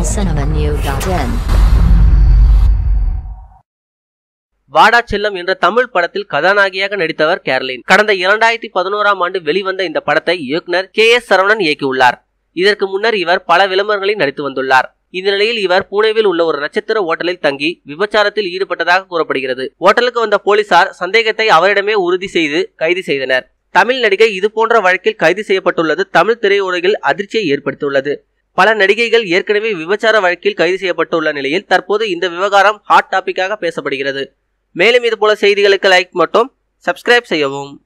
tamilcinemanew.in வாடா செல்லம் என்ற தமிழ் படத்தில் கதாநாயகியாக நடித்தவர் கேரளின் கடந்த இரண்டாயிரத்தி பதினோராம் ஆண்டு வெளிவந்த இந்த படத்தை இயக்குனர் கே எஸ் சரவணன் இயக்கியுள்ளார் இதற்கு முன்னர் இவர் பல விளம்பரங்களில் நடித்து வந்துள்ளார் இந்த நிலையில் இவர் புனேவில் உள்ள ஒரு நட்சத்திர ஓட்டலில் தங்கி விபச்சாரத்தில் ஈடுபட்டதாக கூறப்படுகிறது ஓட்டலுக்கு வந்த போலீசார் சந்தேகத்தை அவரிடமே உறுதி செய்து கைது செய்தனர் தமிழ் நடிகை இது போன்ற வழக்கில் கைது செய்யப்பட்டுள்ளது தமிழ் திரையுலகில் அதிர்ச்சியை ஏற்படுத்தியுள்ளது பல நடிகைகள் ஏற்கனவே விபச்சார வழக்கில் கைது செய்யப்பட்டுள்ள நிலையில் தற்போது இந்த விவகாரம் ஹாட் டாபிக்காக பேசப்படுகிறது மேலும் இது போல செய்திகளுக்கு லைக் மற்றும் சப்ஸ்கிரைப் செய்யவும்